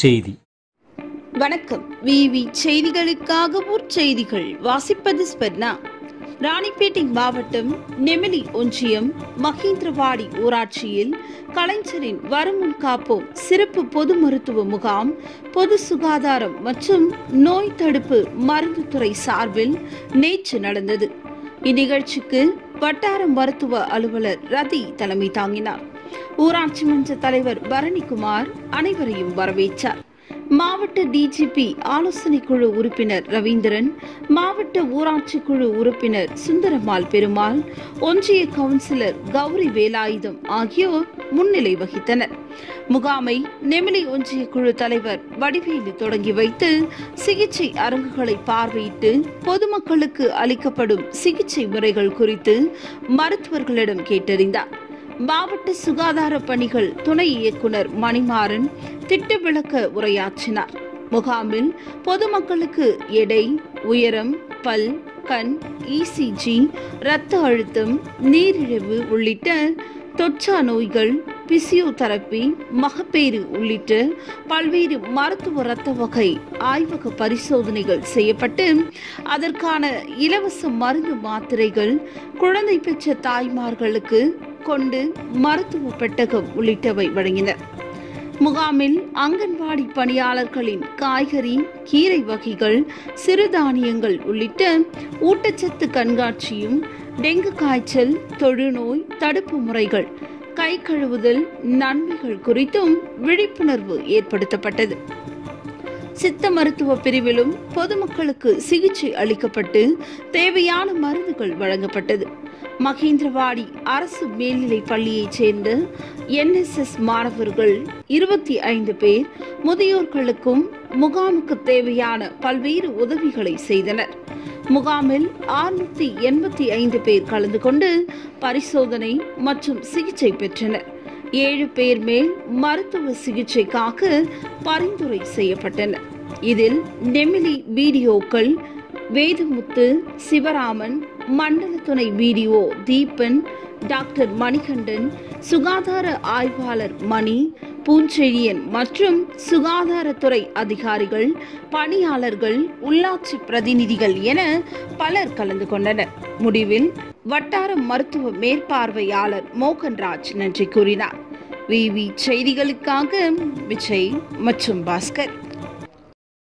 செய்தி வணக்கம் விவி செய்திகளுக்காக ஊர் செய்திகள் வாசிப்பது ஸ்பெர்னா ராணிப்பேட்டை மாவட்டம் நெமிலி ஒன்றியம் மகேந்திரவாடி ஊராட்சியில் கலைஞரின் வருமுன் காப்போம் சிறப்பு பொது மருத்துவ முகாம் பொது சுகாதாரம் மற்றும் நோய் தடுப்பு மருந்துத்துறை சார்பில் நேற்று நடந்தது இந்நிகழ்ச்சிக்கு வட்டார மருத்துவ அலுவலர் ரதி தலைமை தாங்கினார் ஊராட்சி மன்ற தலைவர் பரணிக்குமார் அனைவரையும் வரவேற்றார் மாவட்ட டிஜிபி ஆலோசனை குழு உறுப்பினர் ரவீந்திரன் மாவட்ட ஊராட்சி குழு உறுப்பினர் சுந்தரமால் பெருமாள் ஒன்றிய கவுன்சிலர் கௌரி வேலாயுதம் ஆகியோர் முன்னிலை வகித்தனர் முகாமை நெமிலி ஒன்றிய குழு தலைவர் வடிவேலு தொடங்கி வைத்து சிகிச்சை அரங்குகளை பார்வையிட்டு பொதுமக்களுக்கு அளிக்கப்படும் சிகிச்சை முறைகள் குறித்து மருத்துவர்களிடம் கேட்டறிந்தார் மாவட்ட சுகாதார பணிகள் துணை இயக்குனர் மணிமாறன் திட்ட விளக்க உரையாற்றினார் முகாமில் பொதுமக்களுக்கு எடை உயரம் பல் கண் இசிஜி இரத்த அழுத்தம் நீரிழிவு உள்ளிட்ட தொற்றா நோய்கள் பிசியோதெரப்பி மகப்பேறு உள்ளிட்ட பல்வேறு மருத்துவ இரத்த வகை ஆய்வக பரிசோதனைகள் செய்யப்பட்டு அதற்கான இலவச மருந்து மாத்திரைகள் குழந்தை பெற்ற தாய்மார்களுக்கு கொண்டு மருத்துவ பெட்டகம் உள்ளிட்டவை வழங்கினர் முகாமில் அங்கன்வாடி பணியாளர்களின் காய்கறி கீரை வகைகள் சிறுதானியங்கள் உள்ளிட்ட ஊட்டச்சத்து கண்காட்சியும் டெங்கு காய்ச்சல் தொழுநோய் தடுப்பு முறைகள் கை கழுவுதல் நன்மைகள் குறித்தும் விழிப்புணர்வு ஏற்படுத்தப்பட்டது சித்த மருத்துவ பிரிவிலும் பொதுமக்களுக்கு சிகிச்சை அளிக்கப்பட்டு தேவையான மருந்துகள் வழங்கப்பட்டது மகேந்திரவாடி அரசு மேல்நிலைப் பள்ளியைச் சேர்ந்த என்எஸ்எஸ் மாணவர்கள் இருபத்தி ஐந்து பேர் முதியோர்களுக்கும் முகாமுக்கு தேவையான பல்வேறு உதவிகளை செய்தனர் முகாமில் ஆறுநூத்தி எண்பத்தி ஐந்து பேர் கலந்து கொண்டு பரிசோதனை மற்றும் சிகிச்சை பெற்றனர் ஏழு பேர் மேல் மருத்துவ சிகிச்சைக்காக பரிந்துரை செய்யப்பட்டனர் இதில் நெமிலி வீடியோக்கள் வேதமுத்து சிவராமன் மண்டல துணை வீடியோ தீபன் டாக்டர் மணிகண்டன் சுகாதார ஆய்வாளர் மணி பூஞ்செழியன் மற்றும் சுகாதாரத்துறை அதிகாரிகள் பணியாளர்கள் உள்ளாட்சி பிரதிநிதிகள் என பலர் கலந்து கொண்டனர் முடிவில் வட்டார மருத்துவ மேற்பார்வையாளர் மோகன்ராஜ் நன்றி கூறினார் விவி செய்திகளுக்காக விஜய் மற்றும் பாஸ்கர்